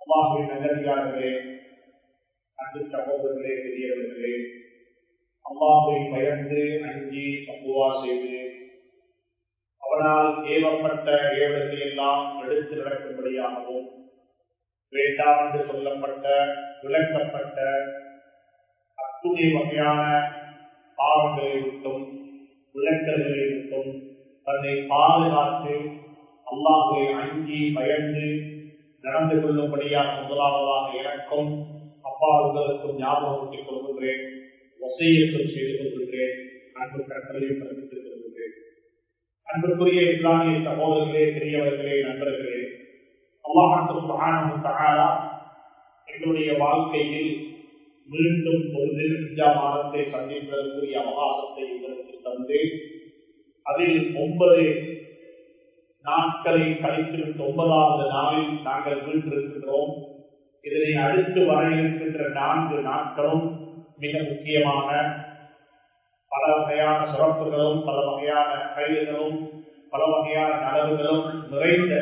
அல்லாஹுவின் நல்லடியார்களே அன்பு சகோதரர்களே பெரியவர்களே அல்லாஹை பயந்து அஞ்சி தப்புவா செய்து அவனால் ஏவப்பட்ட ஏவல்களை எல்லாம் எடுத்து நடக்கும்படியாகவும் வேண்டாம் என்று சொல்லப்பட்ட விளக்கப்பட்ட அத்துணை வகையான பாவங்களை விட்டும் விளக்கல்களை விட்டும் தன்னை பாதுகாத்து அல்லாஹை அஞ்சி பயந்து நடந்து கொள்ளும்படியாக முதலாவதாக எனக்கும் அப்பாவுகளுக்கும் ஞாபகத்தில் கொள்கின்றேன் வசையத்தில் செய்து கொள்கின்றேன் அன்பு கட்டளையை பிறப்பித்துக் கொள்கின்றேன் அன்புக்குரிய இஸ்லாமிய சகோதரர்களே பெரியவர்களே நண்பர்களே அல்லாஹாக்கு சுகானா எங்களுடைய வாழ்க்கையில் மீண்டும் ஒரு நிர்ஜா மாதத்தை சந்திப்பதற்குரிய அவகாசத்தை எங்களுக்கு தந்து அதில் ஒன்பது நாட்களை கழித்திருந்த ஒன்பதாவது நாளில் நாங்கள் வீட்டிருக்கின்றோம் இதனை அடுத்து வர இருக்கின்ற நான்கு நாட்களும் மிக முக்கியமான பல வகையான சிறப்புகளும் பல வகையான கைதுகளும் பல வகையான நலவுகளும் நிறைந்த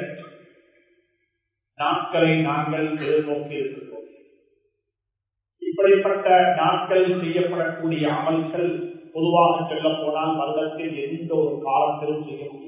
நாட்களை நாங்கள் எதிர்நோக்கி இருக்கின்றோம் இப்படிப்பட்ட நாட்கள் செய்யப்படக்கூடிய அமல்கள் பொதுவாக சொல்ல போனால் வருடத்தில் எந்த ஒரு காலத்திலும் செய்ய முடியாது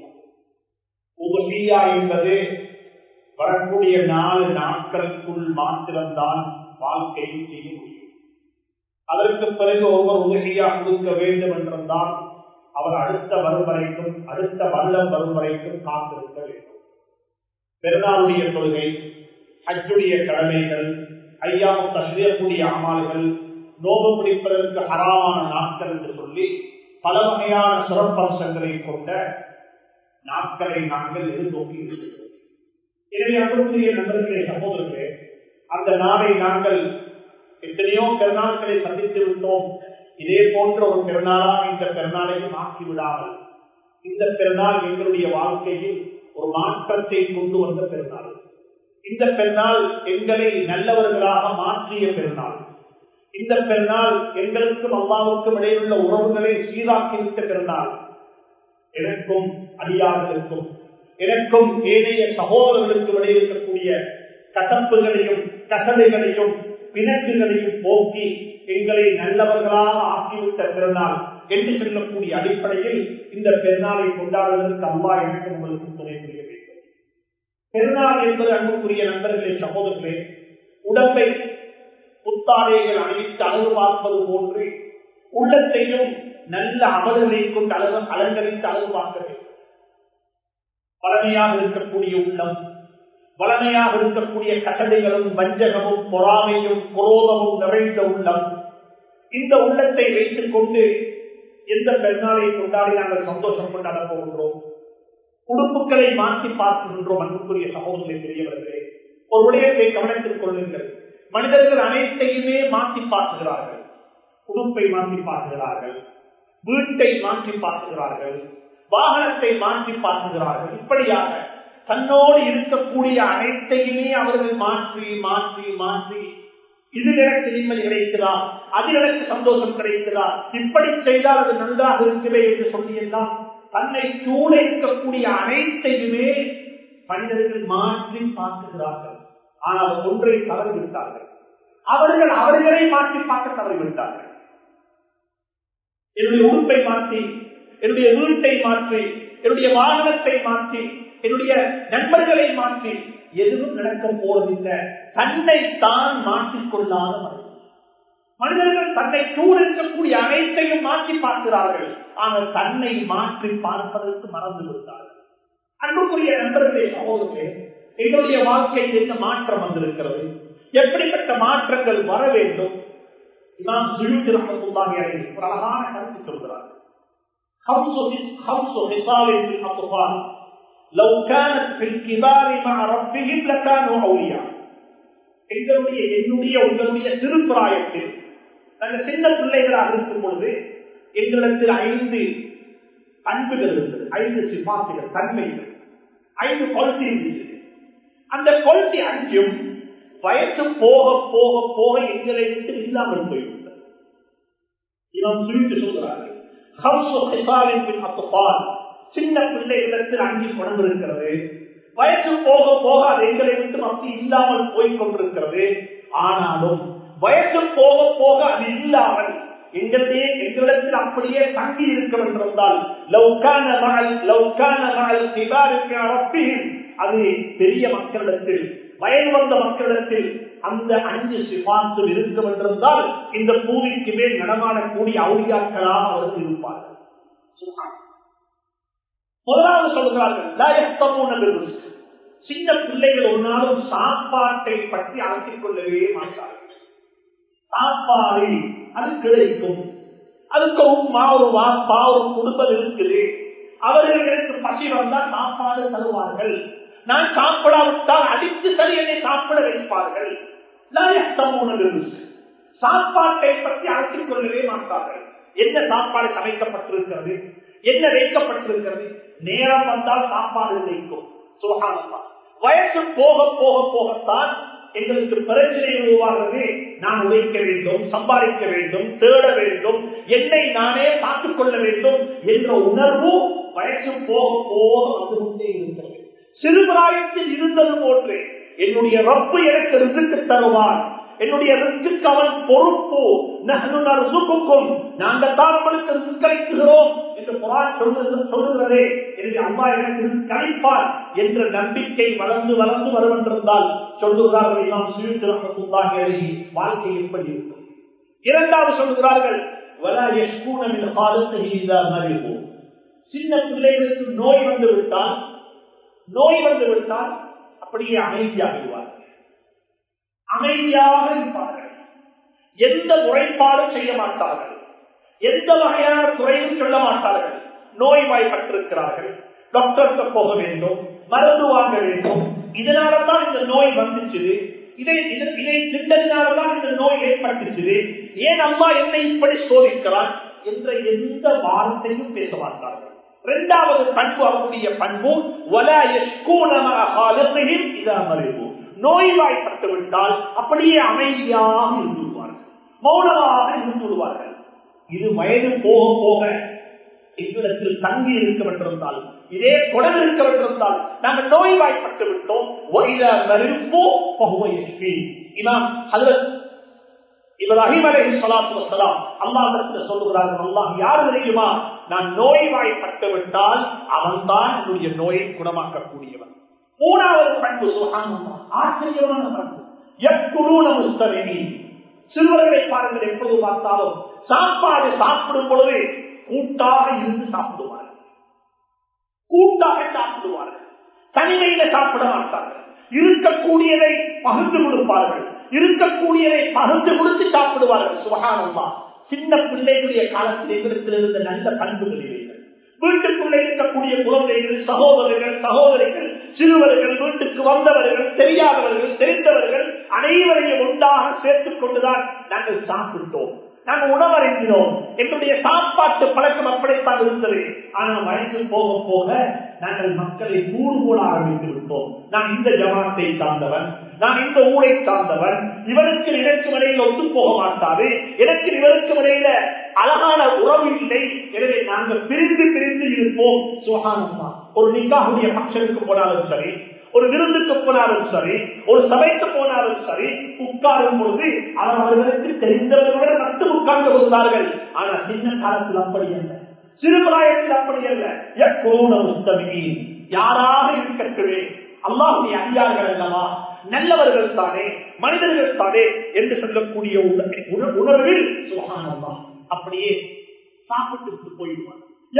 உபசியா என்பது வரக்கூடிய நாலு நாட்களுக்குள் மாத்திரம்தான் வாழ்க்கையில் செய்ய முடியும் அதற்கு பிறகு ஒவ்வொரு உதவியா கொடுக்க வேண்டும் என்றால் அவர் அடுத்த வரும் வரைக்கும் அடுத்த வருடம் வரும் வரைக்கும் காத்திருக்க வேண்டும் பெருநாளுடைய கொள்கை அச்சுடைய கடமைகள் ஐயாவுக்கு செய்யக்கூடிய அமால்கள் நோவு பிடிப்பதற்கு ஹராமான நாட்கள் என்று சொல்லி பல வகையான சிறப்பம்சங்களை கொண்ட நாட்களை நாங்கள் எதிர்நோக்கி இருக்கிறோம் எனவே அன்புக்குரிய நண்பர்களே சகோதரர்களே அந்த நாளை நாங்கள் எத்தனையோ பெருநாட்களை சந்தித்து விட்டோம் இதே போன்ற ஒரு பெருநாளா இந்த பெருநாளையும் ஆக்கி விடாமல் இந்த பெருநாள் எங்களுடைய வாழ்க்கையில் ஒரு மாற்றத்தை கொண்டு வந்த பெருநாள் இந்த பெருநாள் எங்களை நல்லவர்களாக மாற்றிய பெருநாள் இந்த பெருநாள் எங்களுக்கும் அல்லாவுக்கும் இடையிலுள்ள உறவுகளை சீராக்கிவிட்ட பெருநாள் எனக்கும் அடியார்களுக்கும் எனக்கும் ஏனைய சகோதரர்களுக்கும் இடையே இருக்கக்கூடிய கசப்புகளையும் கசலைகளையும் பிணக்குகளையும் போக்கி எங்களை நல்லவர்களாக ஆக்கிவிட்ட பெருநாள் என்று சொல்லக்கூடிய அடிப்படையில் இந்த பெருநாளை கொண்டாடுவதற்கு அம்மா எனக்கு உங்களுக்கு துணை புரிய வேண்டும் பெருநாள் என்பது அன்புக்குரிய நண்பர்களே சகோதரர்களே உடம்பை புத்தாடைகள் அணிவித்து அழகு பார்ப்பது போன்று உள்ளத்தையும் நல்ல அமல்களை கொண்டு அழகு அலங்கரித்து அழகு பார்க்க வேண்டும் பழமையாக இருக்கக்கூடிய உள்ளம் வளமையாக இருக்கக்கூடிய கசடைகளும் வஞ்சகமும் பொறாமையும் குரோதமும் நிறைந்த உள்ளம் இந்த உள்ளத்தை வைத்துக் கொண்டு எந்த பெருநாளை கொண்டாடி நாங்கள் சந்தோஷம் கொண்டாட போகின்றோம் உடுப்புகளை மாற்றி பார்க்கின்றோம் அன்புக்குரிய சகோதரரை பெரியவர்களே ஒரு விடயத்தை கவனத்தில் கொள்ளுங்கள் மனிதர்கள் அனைத்தையுமே மாற்றி பார்க்கிறார்கள் உடுப்பை மாற்றி பார்க்கிறார்கள் வீட்டை மாற்றி பார்க்கிறார்கள் வாகனத்தை மாற்றி பார்க்கிறார்கள் இப்படியாக தன்னோடு இருக்கக்கூடிய அனைத்தையுமே அவர்கள் மாற்றி மாற்றி மாற்றி இதில் எனக்கு நிம்மதி கிடைக்கிறா அதில் எனக்கு சந்தோஷம் கிடைக்கிறா இப்படி செய்தால் அது நன்றாக இருக்கிறே என்று சொல்லியெல்லாம் தன்னை சூழ இருக்கக்கூடிய அனைத்தையுமே மனிதர்கள் மாற்றி பார்க்கிறார்கள் ஆனால் ஒன்றை தவறிவிட்டார்கள் அவர்கள் அவர்களை மாற்றி பார்க்க தவறிவிட்டார்கள் என்னுடைய உறுப்பை மாற்றி என்னுடைய வீட்டை மாற்றி என்னுடைய வாகனத்தை மாற்றி என்னுடைய நண்பர்களை மாற்றி எதுவும் நடக்க போவதில்லை தன்னை தான் மாற்றிக்கொள்ளாத மனிதர்கள் தன்னை சூழ் இருக்கக்கூடிய அனைத்தையும் மாற்றி பார்க்கிறார்கள் ஆனால் தன்னை மாற்றி பார்ப்பதற்கு மறந்து விட்டார்கள் அன்புக்குரிய நண்பர்களே சகோதரர்களே எங்களுடைய வாழ்க்கையில் என்ன மாற்றம் வந்திருக்கிறது எப்படிப்பட்ட மாற்றங்கள் வர வேண்டும் இமாம் சுயூத் ரஹமத்துல்லாஹி அலைஹி ஒரு அழகான கருத்து சொல்கிறார் خمس خمس خصال في الاطفال لو كانت في الكبار مع ربهم لكانوا اولياء எங்களுடைய என்னுடைய உங்களுடைய சிறு பிராயத்தில் நாங்கள் சின்ன பிள்ளைகளாக இருக்கும் பொழுது எங்களிடத்தில் ஐந்து அன்புகள் இருந்தது ஐந்து சிபாசுகள் தன்மைகள் ஐந்து குவாலிட்டி இருந்தது அந்த குவாலிட்டி அஞ்சும் வயசு போக போக போக எங்களை விட்டு இல்லாமல் போய்விட்டது இவன் சுருட்டு சொல்கிறார்கள் சின்ன பிள்ளைகளிடத்தில் அஞ்சு குணம் இருக்கிறது வயசு போக போக அது எங்களை விட்டு மக்கள் இல்லாமல் போய்கொண்டிருக்கிறது ஆனாலும் வயசு போக போக அது இல்லாமல் எங்களிடையே எங்களிடத்தில் அப்படியே தங்கி இருக்க என்றிருந்தால் லவ்கான மகள் லவ்கான மகள் திகாருக்கு அரப்பியும் அது பெரிய மக்களிடத்தில் வயது வந்த மக்களிடத்தில் அந்த அஞ்சு சிபாத்தும் இருக்கும் என்றிருந்தால் இந்த பூமிக்கு மேல் நடமாடக்கூடிய அவுளியாக்களாக அவர்கள் இருப்பார்கள் முதலாவது சொல்கிறார்கள் சின்ன பிள்ளைகள் ஒரு நாளும் சாப்பாட்டை பற்றி அழைத்துக் கொள்ளவே மாட்டார்கள் சாப்பாடு அது கிடைக்கும் அதுக்கு உமா ஒரு வாப்பா ஒரு குடும்பம் இருக்குது அவர்களுக்கு பசி வந்தால் சாப்பாடு தருவார்கள் நான் சாப்பிடாவிட்டால் அடித்து சரி என்னை சாப்பிட வைப்பார்கள் சாப்பாட்டை பற்றி அழைத்துக் கொள்ளவே மாட்டார்கள் என்ன சாப்பாடு சமைக்கப்பட்டிருக்கிறது என்ன வைக்கப்பட்டிருக்கிறது நேரம் வந்தால் சாப்பாடு வைக்கும் சுகானமா வயசு போக போக போகத்தான் எங்களுக்கு பிரச்சனை உருவாகிறது நான் உழைக்க வேண்டும் சம்பாதிக்க வேண்டும் தேட வேண்டும் என்னை நானே பார்த்துக் கொள்ள வேண்டும் என்ற உணர்வு வயசு போக போக வந்து கொண்டே இருக்கிறது சிறுபிராயத்தில் இருந்தது போன்று என்னுடைய ரப்பு எனக்கு ரிசுக்கு தருவான் என்னுடைய ரிசுக்கு அவன் பொறுப்பு நகனுக்கும் நாங்கள் தான் அவனுக்கு ரிசுக்களிக்கிறோம் என்று குரான் சொல்லுகிறதே என்று அம்மா எனக்கு கழிப்பார் என்ற நம்பிக்கை வளர்ந்து வளர்ந்து வருவென்றிருந்தால் சொல்லுகிறார்கள் நாம் சுயத்திரப்பட்டுள்ளாக வாழ்க்கை எப்படி இருக்கும் இரண்டாவது சொல்லுகிறார்கள் சின்ன பிள்ளைகளுக்கு நோய் வந்து விட்டால் நோய் வந்து விட்டால் அப்படியே அமைதியாகிடுவார்கள் அமைதியாக இருப்பார்கள் எந்த முறைப்பாடும் செய்ய மாட்டார்கள் எந்த வகையான குறையும் சொல்ல மாட்டார்கள் நோய் வாய்ப்பட்டிருக்கிறார்கள் டாக்டர்கிட்ட போக வேண்டும் மருந்து வாங்க வேண்டும் இதனாலதான் இந்த நோய் வந்துச்சு இதை இதை திட்டத்தினால்தான் இந்த நோய் ஏற்பட்டுச்சு ஏன் அம்மா என்னை இப்படி சோதிக்கிறான் என்ற எந்த வார்த்தையும் பேச மாட்டார்கள் இரண்டாவது பண்பு அவருடைய பண்பு நோய்வாய்ப்பட்டு விட்டால் அப்படியே அமைதியாக இருந்து விடுவார்கள் மௌனமாக இருந்து விடுவார்கள் இது வயது போக போக எங்களிடத்தில் தங்கி இருக்க வேண்டியிருந்தால் இதே குடல் இருக்க வேண்டியிருந்தால் நாங்கள் நோய்வாய்ப்பட்டு விட்டோம் இமாம் இப்ராஹிம் அலி சலாத்து வசலாம் அல்லாஹிடத்தில் சொல்லுகிறார்கள் அல்லாஹ் யார் தெரியுமா நான் நோய்வாய்ப்பட்டு விட்டால் அவன் தான் என்னுடைய நோயை குணமாக்கக்கூடியவன் மூணாவது பண்பு சுகானமா ஆச்சரியமான பண்பு எக்குழுன முஸ்தவினி சிறுவர்களை பாருங்கள் எப்போது பார்த்தாலும் சாப்பாடு சாப்பிடும் பொழுது கூட்டாக இருந்து சாப்பிடுவார்கள் கூட்டாக சாப்பிடுவார்கள் தனிமையில சாப்பிட மாட்டார்கள் இருக்கக்கூடியதை பகிர்ந்து கொடுப்பார்கள் இருக்கக்கூடியதை பகிர்ந்து கொடுத்து சாப்பிடுவார்கள் சுகானம்மா சின்ன பிள்ளைகளுடைய காலத்தில் எங்களுக்கு இருந்த நல்ல பண்புகள் இவைகள் வீட்டுக்குள்ளே இருக்கக்கூடிய குழந்தைகள் சகோதரர்கள் சகோதரிகள் சிறுவர்கள் வீட்டுக்கு வந்தவர்கள் தெரியாதவர்கள் தெரிந்தவர்கள் அனைவரையும் ஒன்றாக சேர்த்துக் கொண்டுதான் நாங்கள் சாப்பிட்டோம் நாங்கள் உணவறிந்தினோம் எங்களுடைய சாப்பாட்டு பழக்கம் அப்படித்தான் இருந்தது ஆனால் வயசு போக போக நாங்கள் மக்களை கூறு போட ஆரம்பித்து விட்டோம் நான் இந்த ஜமாத்தை சார்ந்தவன் நான் இந்த ஊரை சார்ந்தவன் இவருக்கு எனக்கு இடையில ஒத்து போக மாட்டாது எனக்கு இவருக்கு இடையில அழகான உறவு இல்லை எனவே நாங்கள் பிரிந்து பிரிந்து இருப்போம் சுகானமா ஒரு நிக்காவுடைய பக்ஷனுக்கு போனாலும் சரி ஒரு விருந்துக்கு போனாலும் சரி ஒரு சபைக்கு போனாலும் சரி உட்காரும் பொழுது அவர்களுக்கு தெரிந்தவர்களுடன் நட்டு உட்கார்ந்து கொண்டார்கள் ஆனா சின்ன காலத்தில் அப்படி அல்ல சிறுபிராயத்தில் அப்படி அல்ல எப்போன உத்தமி யாராக இருக்கட்டுமே அல்லாஹுடைய அடியார்கள் அல்லவா நல்லவர்கள் தானே மனிதர்கள் தானே என்று சொல்லக்கூடிய உணர்வில் சுகானமா அப்படியே சாப்பிட்டு போயிடுவார்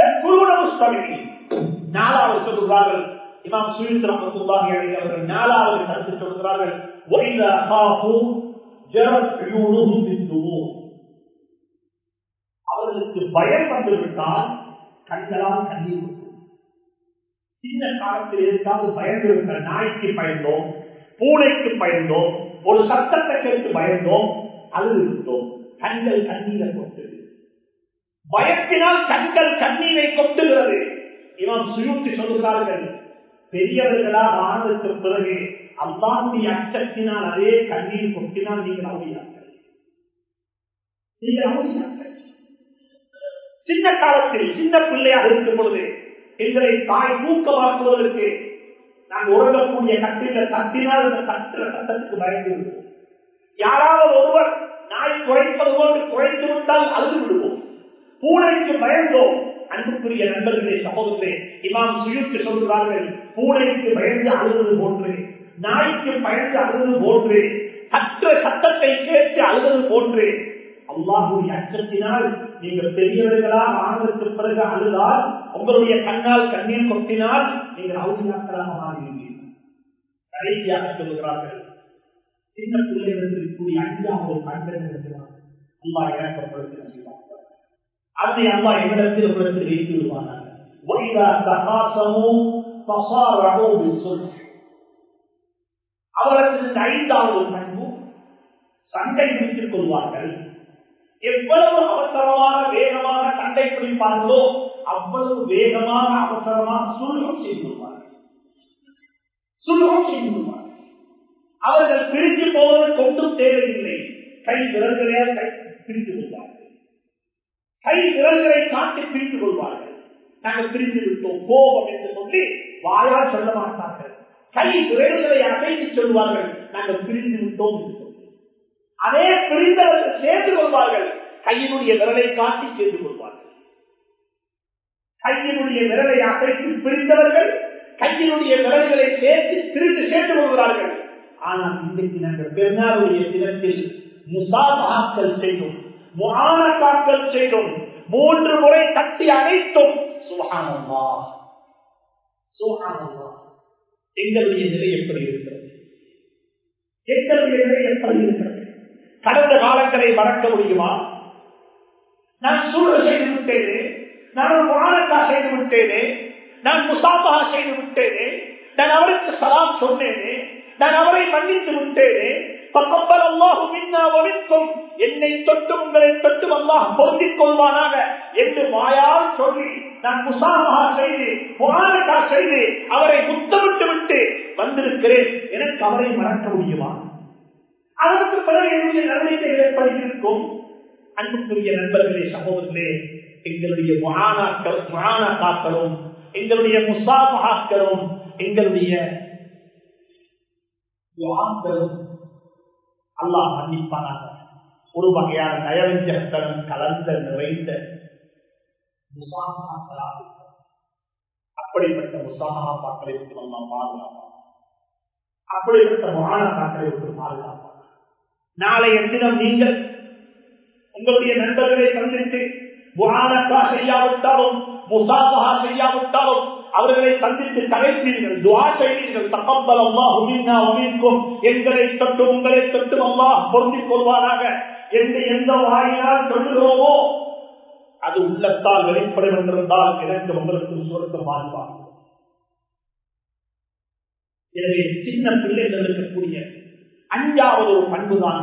நாலாவது சொல்லுகிறார்கள் இமாம் சுயித் ரஹமத்துல்லாஹி அலைஹி அவர்கள் நாலாவது கருத்து சொல்கிறார்கள் وَإِذَا خَافُوا جَرَتْ عُيُونُهُمْ بِالدُّمُوعِ அவர்களுக்கு பயம் வந்துவிட்டால் கண்களால் கண்ணீர் விடும். சின்ன காலத்தில் இருந்தால் பயந்து இருக்க நாய்க்கு பயந்தோம் பூனைக்கு பயந்தோம் ஒரு சத்தத்தை கேட்டு பயந்தோம் அழுது விட்டோம் கண்கள் கண்ணீரை கொண்டது பயத்தினால் கண்கள் கண்ணீரை கொட்டுகிறது இவன் சுயூட்டி சொல்கிறார்கள் பெரியவர்களாக ஆனதுக்கு பிறகு அல்லாவுடைய அச்சத்தினால் அதே கண்ணீர் கொட்டினால் நீங்கள் அவுளியார்கள் நீங்கள் அவுளியார்கள் சின்ன காலத்தில் சின்ன பிள்ளையாக இருக்கும் பொழுது எங்களை தாய் தூக்கமாக்குவதற்கு நாங்கள் உறங்கக்கூடிய கட்டில தட்டினால் அந்த தட்டுற சட்டத்துக்கு பயந்து விடுவோம் யாராவது ஒருவர் நாய் குறைப்பது போன்று குறைத்து விட்டால் அழுது விடுவோம் பூனைக்கு பயந்தோம் அன்புக்குரிய நண்பர்களே சகோதரே இமாம் சுயுக்கு சொல்கிறார்கள் பூனைக்கு பயந்து அழுவது போன்று நாய்க்கு பயந்து அழுவது போன்று கற்ற சத்தத்தை கேட்டு அழுவது போன்று அல்லாஹுடைய அச்சத்தினால் நீங்கள் பெரியவர்களாக ஆனதற்கு பிறகு அழுதால் உங்களுடைய கண்ணால் கண்ணீர் கொட்டினால் நீங்கள் அவுதியாக்களாக மாறுவீர்கள் கடைசியாக சொல்கிறார்கள் சின்ன பிள்ளைகளுக்கு கூடிய அஞ்சாவது கண்கள் இருக்கிறார் அல்லா இறக்கப்படுத்தி செய்வார்கள் அதை அல்லா என்னிடத்தில் உங்களுக்கு வைத்து விடுவார்கள் அவர்களுக்கு ஐந்தாவது பண்பு சண்டை பிடித்துக் கொள்வார்கள் எவ்வளவு அவசரமாக வேகமாக சண்டை பிடிப்பார்களோ அவ்வளவு வேகமாக அவசரமாக சுருகம் செய்து கொள்வார்கள் சுருகம் செய்து கொள்வார்கள் அவர்கள் பிரித்து போவது கொண்டும் தேவையில்லை கை விரல்களே கை பிரித்து கொள்வார்கள் கை விரல்களை காட்டி பிரித்து கொள்வார்கள் நாங்கள் பிரித்து விட்டோம் கோபம் என்று சொல்லி வாயால் சொல்ல மாட்டார்கள் கை விரல்களை அசைத்து சொல்வார்கள் நாங்கள் பிரிந்து விட்டோம் என்று சொல்லி அதே பிரிந்தவர்கள் சேர்ந்து கொள்வார்கள் கையினுடைய விரலை காட்டி சேர்ந்து கொள்வார்கள் கையினுடைய விரலை அசைத்து பிரிந்தவர்கள் கையினுடைய விரல்களை சேர்த்து பிரித்து சேர்த்து கொள்கிறார்கள் ஆனால் இன்றைக்கு நாங்கள் பெருநாளுடைய தினத்தில் முசாபாக்கள் செய்தோம் முகானக்காக்கள் செய்தோம் மூன்று முறை தட்டி அனைத்தும் சுகானம்மா சுகானம்மா எங்களுடைய நிலை எப்படி இருக்கிறது எங்களுடைய நிலை எப்படி இருக்கிறது கடந்த காலங்களை மறக்க முடியுமா நான் சூழல் செய்து விட்டேனே நான் ஒரு முகானக்கா செய்து விட்டேனே நான் முசாபா செய்து விட்டேனே நான் அவருக்கு சலாம் சொன்னேனே நான் அவரை மன்னித்து விட்டேனே பக்கப்பல் அல்லாஹு மின்னா ஒழிக்கும் என்னை தொட்டு உங்களை தொட்டு அல்லாஹ் பொருந்திக் கொள்வானாக என்று வாயால் சொல்லி நான் முசாமகா செய்து புகாரக்கா செய்து அவரை முத்தமிட்டு விட்டு வந்திருக்கிறேன் எனக்கு அவரை மறக்க முடியுமா அதற்கு பிறகு என்னுடைய நடவடிக்கைகள் எப்படி இருக்கும் அன்புக்குரிய நண்பர்களே சகோதரர்களே எங்களுடைய முகானாக்கள் முகானாக்களும் எங்களுடைய முசாபகாக்களும் எங்களுடைய துவாக்களும் அல்லாஹ் மன்னிப்பானாக ஒரு வகையான நயவஞ்சகத்தனம் கலந்த நிறைந்த முசாமாக்களாக அப்படிப்பட்ட முசாமாக்களை விட்டு நம்ம பாதுகாப்பாங்க அப்படிப்பட்ட மகானாக்களை விட்டு பாதுகாப்பாங்க நாளைய தினம் நீங்கள் உங்களுடைய நண்பர்களை சந்தித்து முகானக்கா செய்யாவிட்டாலும் முசாபகா செய்யாவிட்டாலும் அவர்களை சந்தித்து கலைப்பீர்கள் துவா செய்வீர்கள் தகப்பல் அல்லாஹ் உமின்னா உமிக்கும் எங்களை தொட்டு உங்களை தொட்டு அல்லாஹ் பொருந்திக் கொள்வாராக என்று எந்த வாயினால் சொல்லுகிறோமோ அது உள்ளத்தால் வெளிப்படும் என்றிருந்தால் எனக்கு உங்களுக்கு சுரத்த வாழ்வார் எனவே சின்ன பிள்ளைகள் இருக்கக்கூடிய அஞ்சாவது ஒரு பண்புதான்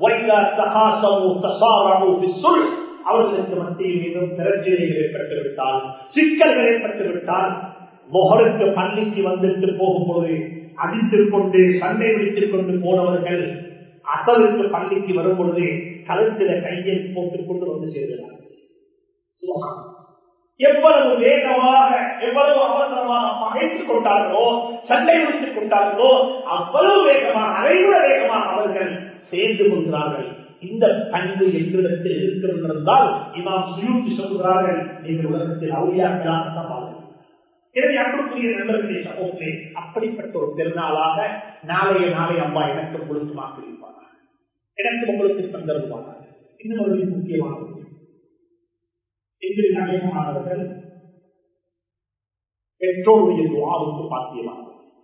அவர்களுக்கு மத்தியில் ஏதும் பிரச்சனைகள் ஏற்பட்டுவிட்டால் சிக்கல்கள் ஏற்பட்டுவிட்டால் மொஹருக்கு பள்ளிக்கு வந்துட்டு போகும்போது அடித்துக் கொண்டு சண்டை விழித்துக் கொண்டு போனவர்கள் அசலுக்கு பள்ளிக்கு வரும் பொழுது கழுத்தில கையை போட்டுக் கொண்டு வந்து சேர்கிறார்கள் எவ்வளவு வேகமாக எவ்வளவு அவசரமாக பகைத்துக் கொண்டார்களோ சண்டை விடுத்துக் கொண்டார்களோ அவ்வளவு வேகமாக அதைவிட வேகமாக அவர்கள் சேர்ந்து கொள்கிறார்கள் இந்த பண்பு எங்களிடத்தில் இருக்கிறது என்றால் இமாம் சுயூட்டி சொல்கிறார்கள் நீங்கள் உலகத்தில் அவுளியாக்களாக சமாளம் எனவே அன்புக்குரிய நண்பர்களே சகோதரே அப்படிப்பட்ட ஒரு பெருநாளாக நாளைய நாளை அம்மா எனக்கு உங்களுக்கு வாக்களிப்பாங்க எனக்கு உங்களுக்கு தந்தருவாங்க இன்னும் ஒரு முக்கியமானது இன்று நடைமுறையானவர்கள் பெற்றோருடைய துவாவுக்கு பாத்தியமானது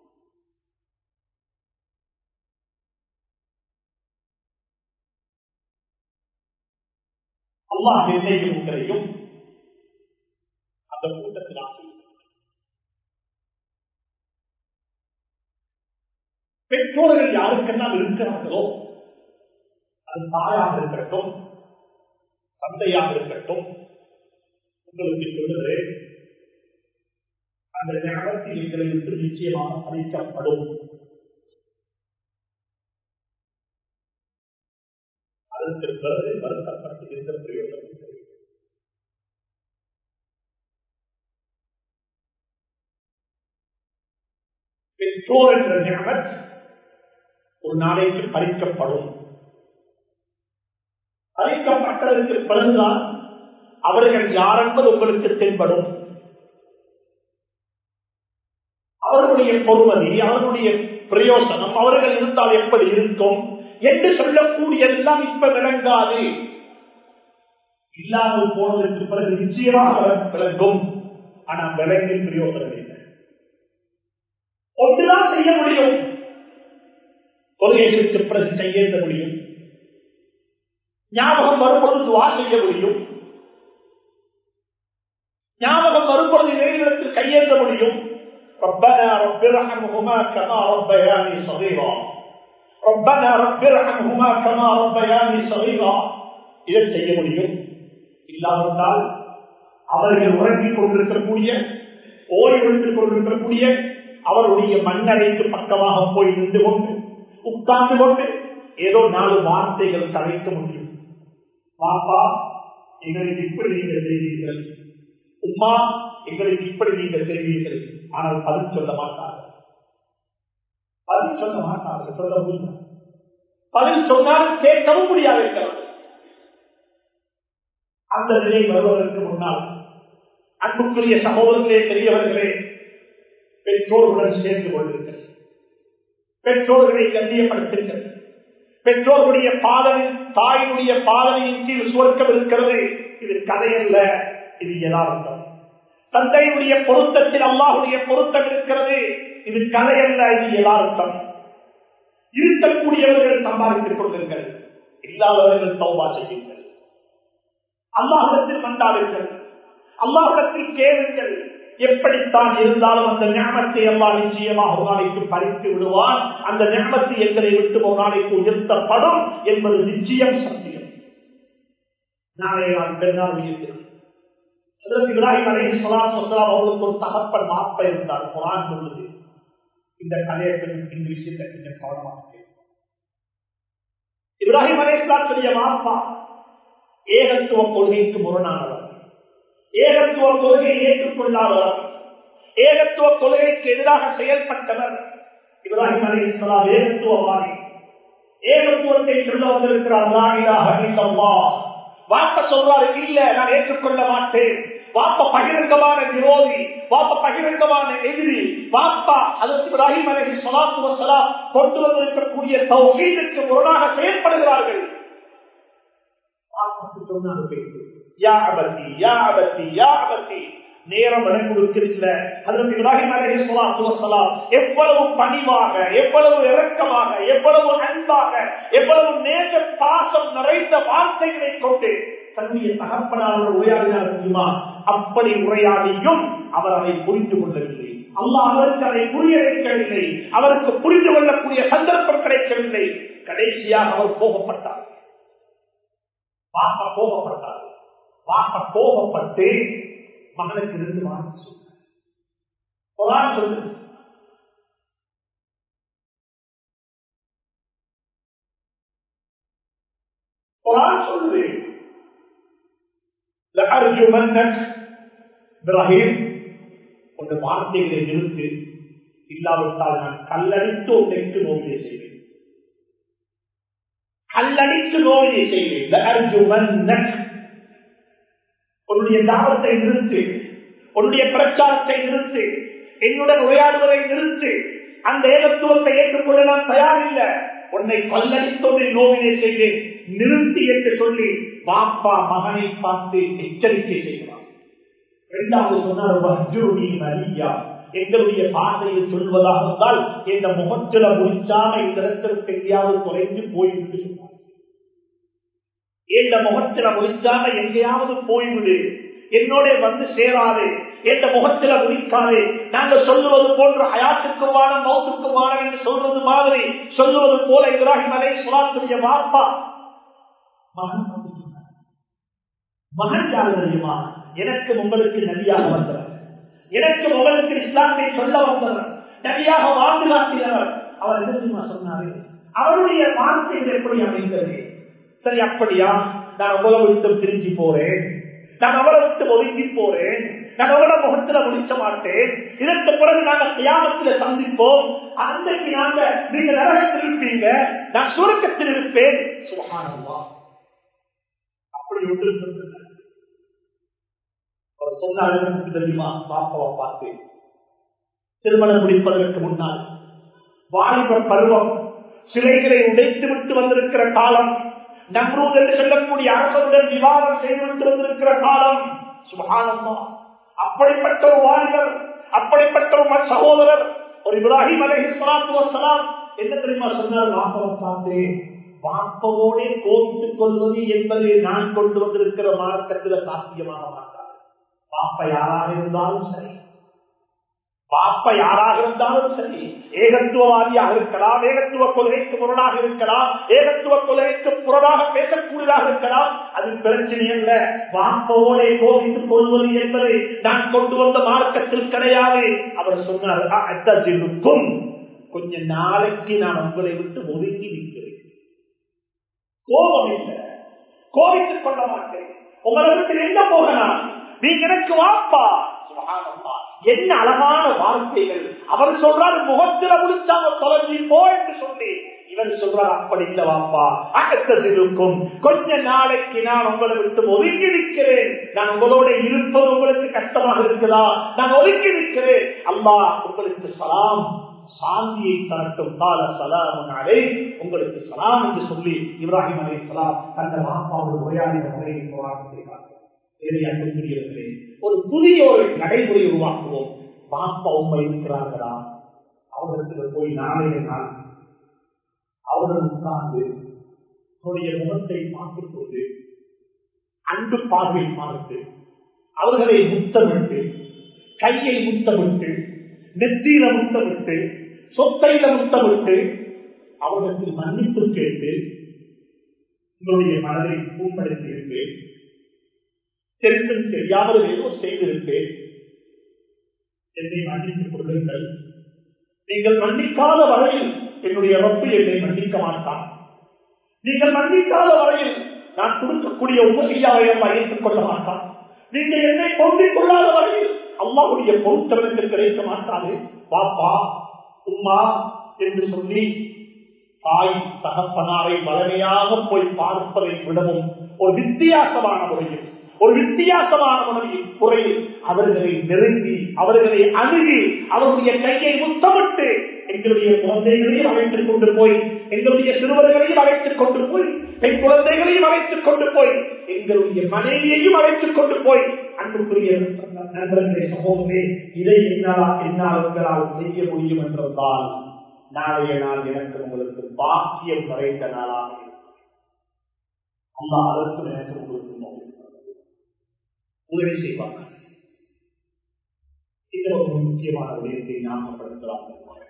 அல்லாஹ் நிர்ணயம் உங்களையும் அந்த கூட்டத்தில் பெற்றோர்கள் யாருக்கெல்லாம் இருக்கிறார்களோ அது தாயாக இருக்கட்டும் தந்தையாக இருக்கட்டும் உங்களுக்கு சொல்லுது அந்த ஞானத்தில் எங்களை விட்டு நிச்சயமாக பறிக்கப்படும் அதற்கு பிறகு வருத்தப்பட்டு எந்த பிரயோஜனம் இல்லை பெற்றோர் என்ற நியமத் ஒரு நாளைக்கு பறிக்கப்படும் பறிக்கப்பட்டதற்கு பிறகுதான் அவர்கள் யார் என்பது உங்களுக்கு தென்படும் அவர்களுடைய பொறுமதி அவர்களுடைய பிரயோசனம் அவர்கள் இருந்தால் எப்படி இருக்கும் என்று சொல்லக்கூடியதெல்லாம் இப்ப விளங்காது இல்லாமல் போனதற்கு பிறகு நிச்சயமாக விளங்கும் ஆனால் விளங்கி பிரயோசனம் இல்லை ஒன்றுதான் செய்ய முடியும் கொள்கைகளுக்கு பிறகு கையேற்ற முடியும் ஞாபகம் வரும்பொழுது துவா செய்ய முடியும் ஞாபகம் வரும்பொழுது இறைவனத்தில் கையேற்ற முடியும் ربنا رب ارحمهما كما ربياني صغيرا ربنا رب ارحمهما كما ربياني صغيرا இதை செய்ய முடியும் இல்லாவிட்டால் அவர்கள் உறங்கிக் கொண்டிருக்கக்கூடிய ஓய்வெடுத்துக் கொண்டிருக்கக்கூடிய அவருடைய மண்ணறைக்கு பக்கமாக போய் நின்று கொண்டு உட்கார்ந்து கொண்டு ஏதோ நாலு வார்த்தைகள் கலைக்க முடியும் பாப்பா எங்களுக்கு இப்படி நீங்கள் செய்வீர்கள் உமா எங்களுக்கு இப்படி நீங்கள் செய்வீர்கள் ஆனால் பதில் சொல்ல மாட்டார்கள் பதில் சொல்ல மாட்டார்கள் சொல்ல முடியும் பதில் சொன்னாலும் கேட்கவும் முடியாது இருக்கிறது அந்த நிலை வருவதற்கு முன்னால் அன்புக்குரிய சகோதரர்களே பெரியவர்களே பெற்றோர்களுடன் சேர்ந்து கொள்ளுங்கள் பெற்றோர்களை கண்ணியப்படுத்துங்கள் பெற்றோர்களுடைய பாதனை தாயினுடைய பாதனையின் கீழ் சுவர்க்கம் இருக்கிறது இது கதையல்ல இது யதார்த்தம் தந்தையுடைய பொருத்தத்தில் அல்லாஹுடைய பொருத்தம் இருக்கிறது இது கதையல்ல இது யதார்த்தம் இருக்கக்கூடியவர்கள் சம்பாதித்துக் கொள்ளுங்கள் இல்லாதவர்கள் தௌபா செய்யுங்கள் அல்லாஹிடத்தில் வந்தாளுங்கள் அல்லாஹிடத்தில் கேளுங்கள் எப்படித்தான் இருந்தாலும் அந்த ஞானத்தை எல்லாம் நிச்சயமாக ஒரு நாளைக்கு பறித்து விடுவான் அந்த ஞானத்தை எங்களை விட்டு ஒரு நாளைக்கு உயர்த்தப்படும் என்பது நிச்சயம் சத்தியம் நாளை நான் பெண்ணால் உயர்த்தினேன் இப்ராஹிம் அலை சொலாம் அவர்களுக்கு ஒரு தகப்பன் மாப்ப இருந்தார் குரான் சொல்லுது இந்த கதையை இந்த விஷயத்தை கொஞ்சம் கவனமாக இப்ராஹிம் அலை இஸ்லாத்துடைய மாப்பா ஏகத்துவ கொள்கைக்கு முரணானவர் ஏகத்துவ கொள்கையை ஏற்றுக்கொள்ளாதவர் ஏகத்துவ கொள்கைக்கு எதிராக செயல்பட்டவர் இப்ராஹிம் அலி இஸ்லாம் ஏகத்துவவாதி ஏகத்துவத்தை சொல்ல வந்திருக்கிறார் வாப்ப சொல்றாரு இல்ல நான் ஏற்றுக்கொள்ள மாட்டேன் வாப்ப பகிரங்கமான விரோதி வாப்ப பகிரங்கமான எதிரி வாப்பா அதற்கு இப்ராஹிம் அலி சலாத்து வசலாம் கொண்டு வந்திருக்கக்கூடிய தௌஹீதுக்கு முரணாக செயல்படுகிறார்கள் நேரம் இடம் கொடுத்திருக்கல அதற்கு இப்ராஹிம் அலி சொலாம் எவ்வளவு பணிவாக எவ்வளவு இறக்கமாக எவ்வளவு அன்பாக எவ்வளவு நேச பாசம் நிறைந்த வார்த்தைகளை கொண்டு தன்னுடைய தகப்பனாளர் உரையாடினார் தெரியுமா அப்படி உரையாடியும் அவர் அதை புரிந்து கொள்ளவில்லை அல்லா அவருக்கு அதை புரிய வைக்கவில்லை அவருக்கு புரிந்து கொள்ளக்கூடிய சந்தர்ப்பம் கிடைக்கவில்லை கடைசியாக அவர் கோபப்பட்டார் பாப்பா கோபப்பட்டார் பாப்பா கோபப்பட்டு மகனுக்கு இருந்து வாங்கி சொன்னார் சொல்லு சொல்லுது இப்ராஹிம் உங்க வார்த்தைகளை நிறுத்து இல்லாவிட்டால் நான் கல்லடித்து உன்னைக்கு நோவியை செய்வேன் கல்லடித்து நோவியை செய்வேன் உன்னுடைய தாவத்தை நிறுத்து உன்னுடைய பிரச்சாரத்தை நிறுத்து என்னுடன் உரையாடுவதை நிறுத்து அந்த ஏகத்துவத்தை ஏற்றுக்கொள்ள நான் தயாரில்லை உன்னை கொல்லடித்தோடு நோவினை செய்தேன் நிறுத்தி என்று சொல்லி பாப்பா மகனை பார்த்து எச்சரிக்கை செய்கிறார் இரண்டாவது சொன்னார் எங்களுடைய பாதையில் சொல்வதாக இருந்தால் இந்த முகத்தில முடிச்சாம இந்த இடத்திற்கு எங்கேயாவது குறைஞ்சு போய்விட்டு சொன்னார் இந்த முகத்தில முடிச்சாம எங்கேயாவது போய்விடு என்னோட வந்து சேராது எந்த முகத்தில முடிக்காது நாங்கள் சொல்லுவது போன்ற ஹயாத்துக்குமான மௌத்துக்குமான என்று சொல்றது மாதிரி சொல்லுவது போல இப்ராஹிம் அலை சுலாத்துடைய வார்ப்பா மகன் மகன் யாரு தெரியுமா எனக்கு உங்களுக்கு நதியாக வந்தவர் எனக்கு உங்களுக்கு இஸ்லாத்தை சொல்ல வந்தவர் நதியாக வாழ்ந்து காட்டியவர் அவர் என்ன தெரியுமா சொன்னாரு அவருடைய வார்த்தைகள் எப்படி அமைந்தது சரி அப்படியா நான் உங்களை விட்டு பிரிஞ்சு போறேன் நான் அவரை விட்டு ஒதுங்கி போறேன் நான் உங்களோட முகத்துல முடிச்ச மாட்டேன் இதற்கு பிறகு நாங்க தியாகத்துல சந்திப்போம் அன்றைக்கு நாங்க நீங்க நரகத்தில் இருப்பீங்க நான் சுருக்கத்தில் இருப்பேன் சுகானமா அப்படி ஒன்று சொல்லுங்க அவர் சொன்னார் தெரியுமா பாப்பாவை பார்த்து திருமணம் முடிப்பதற்கு முன்னால் வாலிப பருவம் சிலைகளை உடைத்து விட்டு வந்திருக்கிற காலம் நம்ரூத் என்று சொல்லக்கூடிய அரசனுடன் விவாதம் செய்துவிட்டு வந்திருக்கிற காலம் சுகானமா அப்படிப்பட்ட ஒரு வாலிபர் அப்படிப்பட்ட ஒரு சகோதரர் ஒரு இப்ராஹிம் அலஹி சலாத்து வசலாம் என்ன தெரியுமா சொன்னார் வாப்பவை பார்த்து வாப்பவோடே கோபித்துக் கொள்வது என்பதை நான் கொண்டு வந்திருக்கிற மார்க்கத்தில் சாத்தியமாக மாட்டார் பாப்ப யாராக இருந்தாலும் சரி பாப்ப யாராக இருந்தாலும் சரி ஏகத்துவவாதியாக இருக்கலாம் ஏகத்துவ கொள்கைக்கு புறனாக இருக்கலாம் ஏகத்துவ கொள்கைக்கு புறனாக பேசக்கூடியதாக இருக்கலாம் அது பிரச்சனை அல்ல பாப்பவோடே கோபித்துக் கொள்வது என்பதை நான் கொண்டு வந்த மார்க்கத்தில் கிடையாது அவர் சொன்னார் இருக்கும் கொஞ்ச நாளைக்கு நான் உங்களை விட்டு ஒதுங்கி நிற்கிறேன் கோபம் இல்லை கோபித்துக் கொள்ள மாட்டேன் உங்களை விட்டு எங்க போகலாம் நீங்க எனக்கு வாப்பா என்ன அழகான வார்த்தைகள் அவர் சொல்றாரு முகத்தில முடிச்சாங்க தொலைஞ்சி போ என்று சொல்லி இவர் சொல்றார் அப்படி இல்ல வாப்பா அகத்ததிருக்கும் கொஞ்ச நாளைக்கு நான் உங்களை விட்டு ஒதுங்கி நிற்கிறேன் நான் உங்களோட இருப்பது உங்களுக்கு கஷ்டமாக இருக்குதா நான் ஒதுங்கி நிற்கிறேன் அம்மா உங்களுக்கு சலாம் சாந்தியை தரட்டும் கால சலாமுனாலே உங்களுக்கு சலாம் என்று சொல்லி இப்ராஹிம் அலி சலாம் தந்த வாப்பாவோடு உரையாடின முறையை போராட்டம் செய்வார்கள் ஒரு புதிய ஒரு நடைமுறை உருவாக்குவோம் பாப்பா உண்மை இருக்கிறார்களா அவர்களுக்கு போய் நாளைய நாள் அவர்கள் உட்கார்ந்து அவருடைய முகத்தை பார்த்துக் கொண்டு அன்பு பார்வை பார்த்து அவர்களை முத்தமிட்டு கையை முத்தமிட்டு நெத்தியில முத்தமிட்டு சொத்தையில முத்தமிட்டு அவர்களுக்கு மன்னிப்பு கேட்டு உங்களுடைய மனதை பூம்படுத்தி இருப்பேன் தெரிந்தும் தெரியாமல் ஏதோ செய்திருப்பேன் என்னை மன்னித்துக் கொள்ளுங்கள் நீங்கள் மன்னிக்காத வரையில் என்னுடைய ரப்பு என்னை மன்னிக்க மாட்டான் நீங்கள் மன்னிக்காத வரையில் நான் கொடுக்கக்கூடிய உபசையாவை எல்லாம் ஏற்றுக் கொள்ள மாட்டான் நீங்கள் என்னை பொருந்திக் கொள்ளாத வரையில் அம்மாவுடைய பொருத்தவனுக்கு கிடைக்க மாட்டாது பாப்பா உம்மா என்று சொல்லி தாய் தகப்பனாரை வளமையாக போய் பார்ப்பதை விடவும் ஒரு வித்தியாசமான முறையில் ஒரு வித்தியாசமான முறையில் முறையில் அவர்களை நெருங்கி அவர்களை அணுகி அவருடைய கையை முத்தமிட்டு எங்களுடைய குழந்தைகளையும் அழைத்துக் கொண்டு போய் எங்களுடைய சிறுவர்களையும் அழைத்துக் கொண்டு போய் பெண் குழந்தைகளையும் அழைத்துக் கொண்டு போய் எங்களுடைய மனைவியையும் அழைத்துக் கொண்டு போய் அன்புக்குரிய நண்பர்களே சகோதரே இதை என்னால் என்னால் உங்களால் செய்ய முடியும் என்றால் நாளைய நாள் எனக்கு உங்களுக்கு பாக்கியம் வரைந்த நாளாக அம்மா அதற்கு எனக்கு உங்களுக்கு உதவி செய்வாங்க இது ஒரு முக்கியமான விடயத்தை ஞாபகப்படுத்தலாம்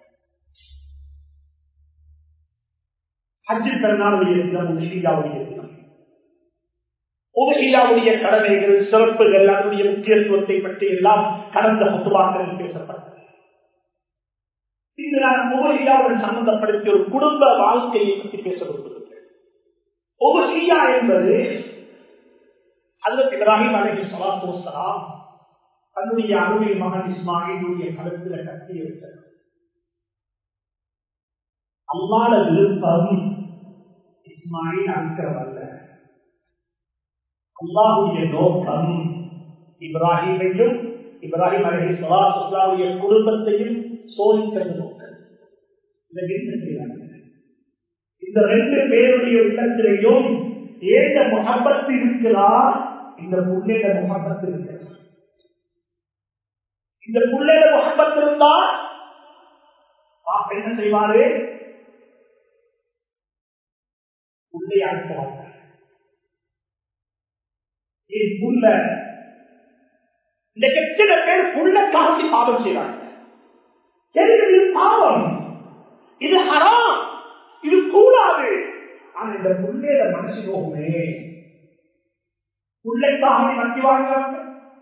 ஹஜ்ஜு பெருநாளுடைய தினம் உஷியாவுடைய தினம் உதகியாவுடைய கடமைகள் சிறப்புகள் அதனுடைய முக்கியத்துவத்தை பற்றி எல்லாம் கடந்த முத்துவாக்களில் பேசப்பட்டது இன்று நான் உபகியாவுடன் சம்பந்தப்படுத்திய ஒரு குடும்ப வாழ்க்கையை பற்றி பேச விரும்புகிறேன் உபகியா என்பது அதற்கு இப்ராஹிம் அலஹி சலாத்து வலாம் தன்னுடைய அருமை மகன் இஸ்மாயிலுடைய கழுத்துல கட்டி இருக்கிறார் அல்லாத விருப்பம் இஸ்மாயில் அறுக்கிறவல்ல அல்லாவுடைய நோக்கம் இப்ராஹிமையும் இப்ராஹிம் அலஹி சலாத்துடைய குடும்பத்தையும் சோதிக்கிறது நோக்கம் இந்த ரெண்டு பேருடைய உள்ளத்திலையும் ஏந்த முகப்பத்து இருக்கிறார் இந்த புள்ளையில முகப்பத்து இருக்கிறார் இந்த புள்ளையில முகப்பத்து இருந்தா என்ன செய்வாரு புள்ளை அழைச்சவாங்க என் புள்ள இந்த எத்தனை பேர் புள்ள காட்டி பாவம் செய்வாங்க இது பாவம் இது ஹராம் இது கூடாது ஆனா இந்த புள்ளையில மனசு போகுமே புள்ளைக்காக வண்டி வாங்குறாங்க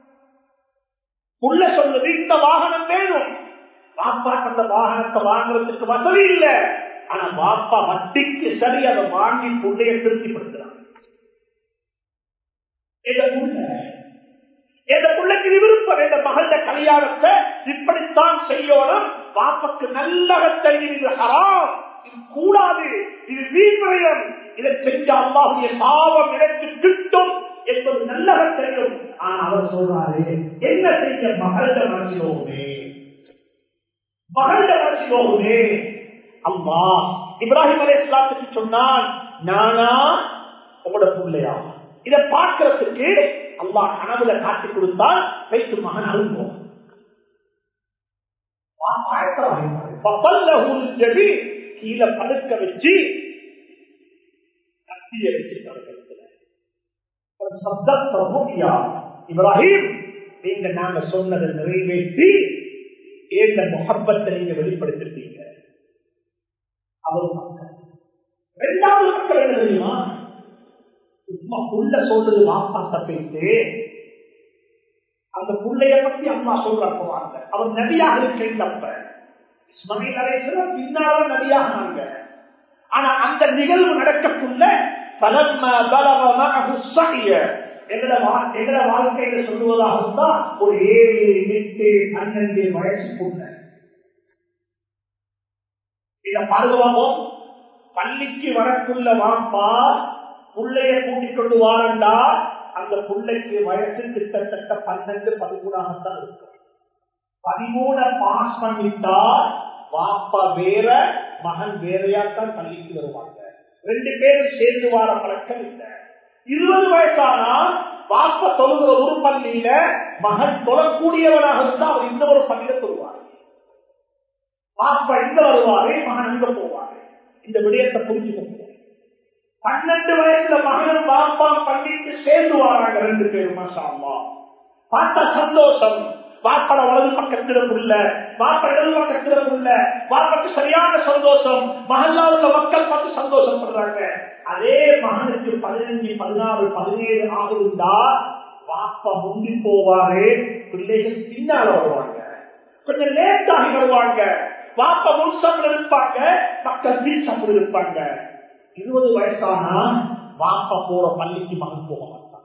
புள்ள சொல்லுது இந்த வாகனம் வேணும் பாப்பா அந்த வாகனத்தை வாங்குறதுக்கு வசதி இல்ல ஆனா பாப்பா வட்டிக்கு சரி அதை வாங்கி புள்ளைய திருப்திப்படுத்துறாங்க எந்த பிள்ளைக்கு இது விருப்பம் எந்த மகள கல்யாணத்தை இப்படித்தான் செய்யணும் பாப்பக்கு நல்லகத்தை இது ஹராம் இது கூடாது இது வீண்மயம் இதை செஞ்ச அல்லாவுடைய சாபம் எனக்கு கிட்டும் என்பது நல்லக தெரியும் ஆனா அவர் சொல்றாரு என்ன செய்ய மகள மனசிலோமே மகள மனசிலோமே அம்மா இப்ராஹிம் அலை இஸ்லாத்துக்கு சொன்னால் நானா உங்களோட பிள்ளையா இதை பார்க்கறதுக்கு அல்லா கனவுல காட்டி கொடுத்தால் வைத்து மகன் அழுவோம் கீழே படுக்க வச்சு கத்திய வச்சு இப்ராஹிம் நீங்க நாங்க சொன்னதை நிறைவேற்றி ஏந்த முகப்பத்தை நீங்க வெளிப்படுத்திருக்கீங்க அவர் மக்கள் இரண்டாவது மக்கள் என்ன தெரியுமா சும்மா புள்ள சொல்றது வாப்பாட்ட பேசு அந்த புள்ளைய பத்தி அம்மா சொல்றாங்க அவர் நதியாக இருக்கின்றப்ப இஸ்மாயில் அலேஸ்வரம் பின்னால நதியாகினாங்க ஆனா அந்த நிகழ்வு நடக்கக்குள்ள எங்கட வாழ்க்கையில சொல்லுவதாக இருந்தா ஒரு ஏழு எட்டு பன்னெண்டு வயசுக்குள்ள இத பாருவாமோ பள்ளிக்கு வரக்குள்ள வாப்பா புள்ளைய கூட்டிக் கொண்டு வாரண்டா அந்த புள்ளைக்கு வயசு கிட்டத்தட்ட பன்னெண்டு பதிமூணாகத்தான் இருக்கும் பதிமூண பாஸ் பண்ணிட்டா வாப்பா வேற மகன் வேறையாத்தான் பள்ளிக்கு வருவாங்க ரெண்டு பேரும் சேர்ந்து வார பழக்கம் இல்லை இருபது வயசானா வாப்ப தொழுகிற ஒரு பள்ளியில மகன் தொழக்கூடியவனாக இருந்தா அவர் இந்த ஒரு பள்ளியில தொழுவார் வாப்பா எங்க வருவாரு மகன் அங்க போவாரு இந்த விடயத்தை புரிஞ்சுக்கணும் பன்னெண்டு வயசுல மகனும் பாப்பா பள்ளிக்கு சேர்ந்து வராங்க ரெண்டு பேரும் மாஷாமா பார்த்தா சந்தோஷம் வாப்பட வலது பக்கத்துல புள்ள வாப்ப இடது பக்கத்துல புள்ள வாப்பக்கு சரியான சந்தோஷம் மகல்லா உள்ள மக்கள் பார்த்து சந்தோஷப்படுறாங்க அதே மகனுக்கு பதினஞ்சு பதினாறு பதினேழு ஆகுதுண்டா வாப்பா முந்தி போவாரு பிள்ளைகள் பின்னால வருவாங்க கொஞ்சம் லேட்டாகி வருவாங்க வாப்ப முன்சப்பில் இருப்பாங்க மக்கள் பின்சப்பில் இருப்பாங்க இருபது வயசானா வாப்பா போற பள்ளிக்கு மகன் போக மாட்டாங்க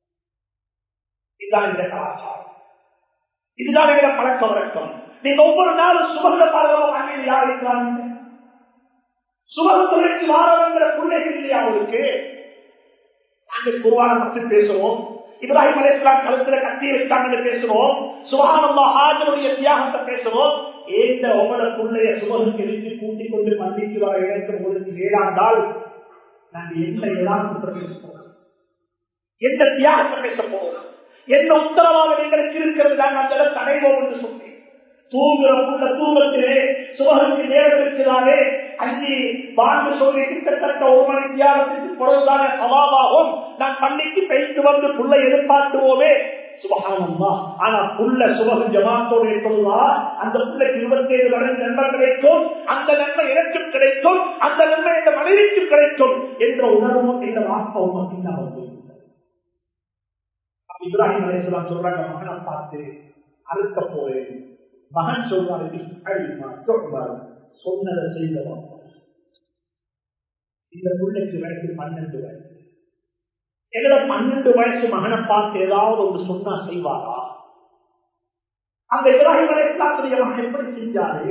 இதுதான் இந்த கலாச்சாரம் இதுதான் எங்க பழக்க வழக்கம் நீங்க ஒவ்வொரு நாளும் சுமந்த பாதுகாப்பு யார் இருக்கிறாங்க சுமகத்துறைக்கு வாரவங்கிற பிள்ளைகள் இல்லையா அவருக்கு நாங்கள் குருவான பற்றி பேசுவோம் இப்ராஹிம் அலிஸ்லாம் கழுத்துல கட்டி வச்சாங்கன்னு பேசுவோம் சுகானம்மா ஹாஜருடைய தியாகத்தை பேசுவோம் ஏந்த உங்களோட பிள்ளைய சுமகம் எழுதி கூட்டிக் கொண்டு மன்னிக்கு வர இடத்தில் உங்களுக்கு ஏழாண்டால் நாங்கள் எந்த ஏழாம் பேச போறோம் எந்த தியாகத்தை பேச போறோம் என்ன உத்தரவாதம் எங்களுக்கு இருக்கிறது நாங்கள் அந்த இடம் தடைவோம் என்று சொன்னேன் தூங்குற புள்ள தூங்கத்திலே சுகருக்கு நேரம் இருக்கிறாரே அஞ்சு வாழ்ந்து சொல்லி கிட்டத்தட்ட ஒரு மணி தியாகத்துக்கு பிறகுதான சவாபாகும் நான் பள்ளிக்கு பெய்து வந்து புள்ளை எதிர்பார்த்துவோமே சுபகானம்மா ஆனா புள்ள சுபகம் ஜமாத்தோடு சொல்லுவா அந்த பிள்ளைக்கு இருபத்தி ஏழு மணி நன்மை கிடைக்கும் அந்த நன்மை எனக்கும் கிடைக்கும் அந்த நன்மை எந்த மனைவிக்கும் கிடைக்கும் என்ற உணர்வும் என்ற வாப்பவும் மட்டும்தான் வந்து இப்ராஹிம் அலேஸ்லாம் சொல்றாங்க மகனை பார்த்து அறுக்க போறேன் மகன் சொல்வாரு சொன்னதை செய்தவன் இந்த பிள்ளைக்கு வயசு பன்னெண்டு வயசு எங்களை பன்னெண்டு வயசு மகனை பார்த்து ஏதாவது ஒன்று சொன்னா செய்வாரா அந்த இப்ராஹிம் அலேஸ்லாத்துடைய மகன் எப்படி செஞ்சாரு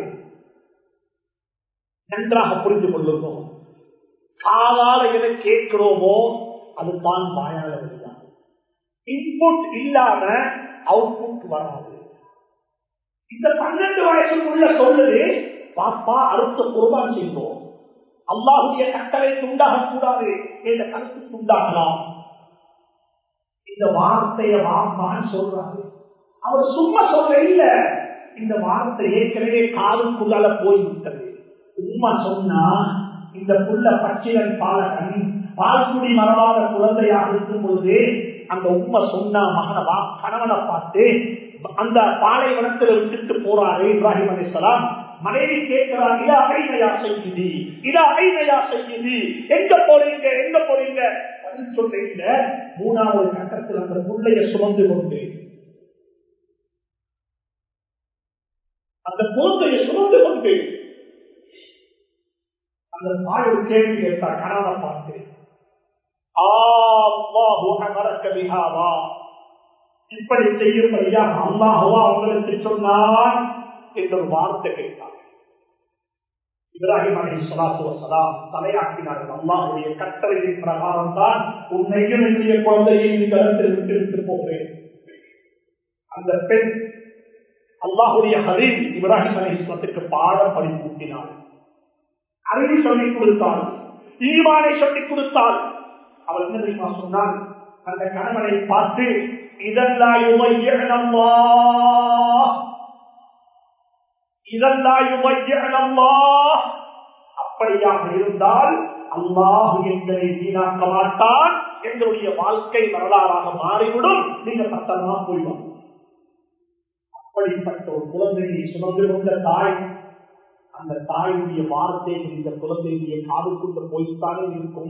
நன்றாக புரிந்து கொள்ளுமோ காதால எதை கேட்கிறோமோ அது தான் வாயால வெளியாகும் இன்புட் இல்லாம அவுட்புட் வராது இந்த பன்னெண்டு வயசுக்குள்ள சொல்லுது பாப்பா அடுத்த குர்பான் செய்வோம் அல்லாஹுடைய கட்டளை துண்டாக கூடாது என்ற கருத்து துண்டாகலாம் இந்த வார்த்தைய மகன் சொல்றாரு அவர் சும்மா சொல்ல இல்ல இந்த வார்த்தை ஏற்கனவே காதுக்குள்ளால போய்விட்டது உண்மை சொன்னா இந்த புள்ள பச்சிலன் பாலகன் பால்குடி மரவாத குழந்தையாக இருக்கும் பொழுது அந்த உண்மை சொன்னா மகனை வா கணவனை பார்த்து அந்த பாலைவனத்தில் விட்டுட்டு போறாரு இப்ராஹிம் அலிசலாம் மனைவி கேட்கிறார் இதா ஐநயா செய்யுது இதா ஐநயா செய்யுது எங்க போறீங்க எங்க போறீங்க பதில் சொல்றீங்க மூணாவது கட்டத்தில் அந்த புள்ளைய சுமந்து கொண்டு அந்த குழந்தையை சுமந்து கொண்டு அந்த தாய் ஒரு கேள்வி கேட்டார் கணவனை பார்த்து ஆ அமரக்க பிஹாவா இப்படி செய்யும்படியாக அல்லாஹுவா உங்களுக்கு சொன்னான் என்ற ஒரு வார்த்தை கேட்டார் இப்ராஹிம் அலி சலாத்து வசலாம் தலையாக்கினார்கள் அல்லாஹுடைய கட்டளையின் பிரகாரம் தான் உன்னையும் என்னுடைய குழந்தையை நீ கருத்தில் விட்டு விட்டு போகிறேன் அந்த பெண் அல்லாஹுடைய ஹரீம் இப்ராஹிம் அலி இஸ்லத்திற்கு பாடம் படிப்பூட்டினாள் அறிவு சொல்லிக் கொடுத்தாள் ஈமானை சொல்லிக் கொடுத்தாள் அவள் என்ன தெரியுமா சொன்னால் அந்த கணவனை பார்த்து இதெல்லாம் இதெல்லாம் அப்படியாக இருந்தால் அல்லாஹு எங்களை வீணாக்க மாட்டான் எங்களுடைய வாழ்க்கை வரலாறாக மாறிவிடும் நீங்க பத்தமா போய்வாங்க அப்படிப்பட்ட ஒரு குழந்தையை சுமந்து கொண்ட தாய் அந்த தாயுடைய வார்த்தைகள் இந்த குழந்தையுடைய காதுக்குள்ள போய்த்தானே இருக்கும்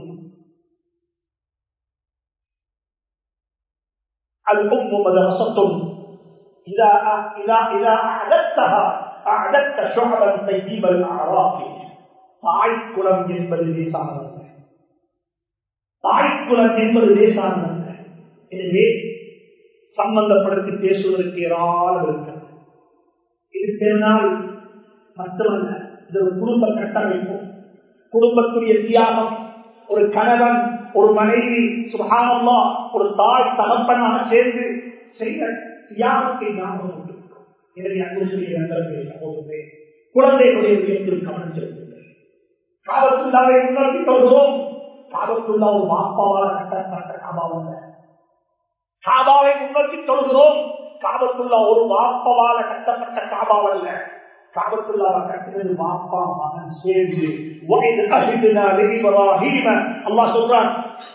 الأم مدرسة إذا إذا إذا أعددتها أعددت شعبا طيب الأعراف தாய்க்குளம் என்பது லேசானதல்ல தாய்க்குளம் என்பது லேசானதல்ல எனவே சம்பந்தப்படுத்தி பேசுவதற்கு ஏராளம் இருக்கிறது இது பெருநாள் மட்டுமல்ல இது ஒரு குடும்ப கட்டமைப்பு குடும்பத்துடைய தியாகம் ஒரு கணவன் ஒரு மனைவி சுகானம்மா ஒரு தாய் தகப்பனாக சேர்ந்து செய்த தியாகத்தை ஞாபகம் கொண்டிருக்கிறோம் எனவே அன்புடைய நண்பர்களே சகோதரே குழந்தைகளுடைய விஷயத்தில் கவனம் செலுத்துங்கள் காபத்துள்ளாவை முன்னோக்கி சொல்கிறோம் காபத்துள்ளா ஒரு மாப்பாவால் கட்டப்பட்ட காபாவல்ல காபாவை முன்னோக்கி சொல்கிறோம் காபத்துள்ளா ஒரு வாப்பவால கட்டப்பட்ட காபாவல்ல காபத்துள்ளாவை கட்டினது வாப்பா மகன் சேர்ந்து وَإِذْ أَهِدْنَا لِإِبْرَاهِيمَ அல்லாஹ் சொல்றான்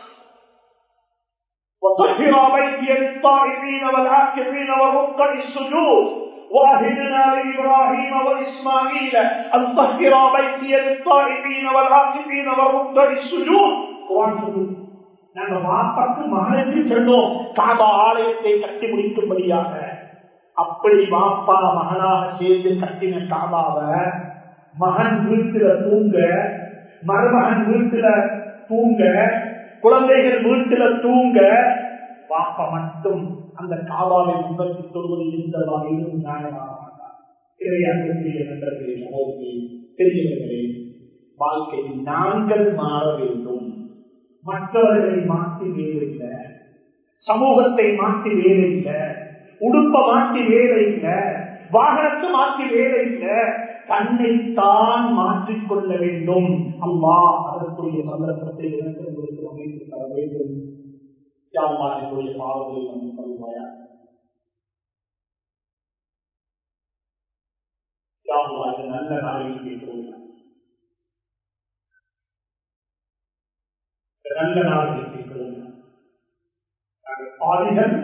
وطهر بيتي للطائفين والعاكفين والركع السجود وأهدنا لإبراهيم وإسماعيل أن طهر بيتي للطائفين والعاكفين والركع السجود قرآن சொல்லுது நாங்க வாப்பாக்கு மகனுக்கு சொன்னோம் காபா ஆலயத்தை கட்டி முடிக்கும்படியாக அப்படி வாப்பா மகனாக சேர்ந்து கட்டின காபாவை மகன் வீட்டுல தூங்க மருமகன் வீட்டுல தூங்க குழந்தைகள் வீட்டுல தூங்க பாப்பா மட்டும் அந்த காவாவை முன்னோக்கி சொல்வது எந்த வகையிலும் நியாயமாக மாட்டார் தெரியவர்களே வாழ்க்கையில் நாங்கள் மாற வேண்டும் மற்றவர்களை மாற்றி வேலையில்லை சமூகத்தை மாற்றி வேலையில்லை உடுப்ப மாற்றி வேலையில்லை வாகனத்தை மாற்றி வேலையில்லை தன்னைத்தான் மாற்றிக்கொள்ள வேண்டும் அம்மா அதற்குரிய சந்தர்ப்பத்தை எனக்கு உங்களுக்கு அமைத்து தர வேண்டும் யாம்மா என்னுடைய பாவங்களை நம்ம சொல்வாயா யாம்மா இது நல்ல நாளில் கேட்கிறோம் நல்ல நாளில் கேட்கிறோம் பாதிகள்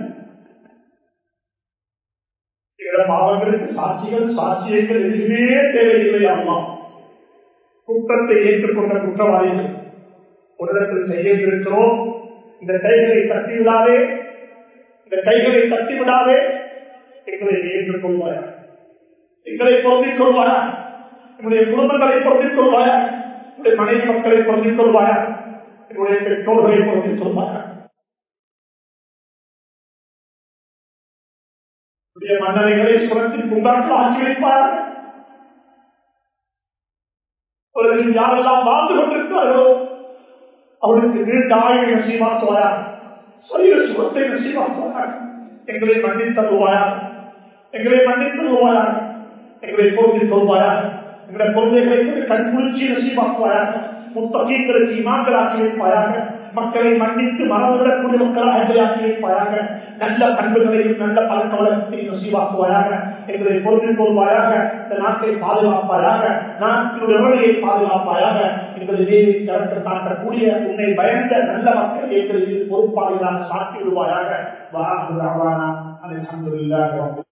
பாவங்களுக்கு சாட்சிகள் சாட்சியங்கள் எதுவுமே தேவையில்லை அம்மா குற்றத்தை ஏற்றுக்கொண்ட குற்றவாளிகள் ஒரு இடத்தில் செய்ய இருக்கிறோம் இந்த கைகளை தட்டி விடாதே இந்த கைகளை தட்டி விடாதே எங்களை ஏற்றுக்கொள்வாயா எங்களை பொருந்திக் கொள்வாயா என்னுடைய குடும்பங்களை பொருந்திக் கொள்வாயா என்னுடைய மனைவி மக்களை பொருந்திக் கொள்வாயா என்னுடைய பெற்றோர்களை பொருந்திக் கொள்வாயா மன்னரைகளை சுரத்தின் பூங்காற்று ஆட்சி வைப்பார்கள் அவர்கள் யாரெல்லாம் வாழ்ந்து கொண்டிருக்கிறார்களோ அவருக்கு நீண்ட ஆயுள் நசீமாக்குவாயா சரீர சுகத்தை நசீமாக்குவாயா எங்களை மன்னித்து தருவாயா எங்களை மன்னித்து தருவாயா எங்களை பொருந்தி சொல்வாயா எங்களுடைய குழந்தைகளை கண் குளிர்ச்சி நசீமாக்குவாயா முத்தகீங்களுக்கு இமாக்கள் ஆட்சி வைப்பாயாக மக்களை மன்னித்து மறந்துவிடக்கூடிய மக்களாக எங்களை ஆட்சி வைப்பாயாக நல்ல பண்புகளையும் நல்ல பழக்க வழக்கத்தையும் நசீவாக்குவாயாக எங்களை பொறுத்து கொள்வாயாக இந்த நாட்டை பாதுகாப்பாயாக நாட்டினுடைய உணவையை பாதுகாப்பாயாக எங்களை தேவி தரத்தை காட்டக்கூடிய உன்னை பயந்த நல்ல மக்களை எங்களுக்கு பொறுப்பாளிகளாக சாட்டி விடுவாயாக வாராக அலமதுல்லாக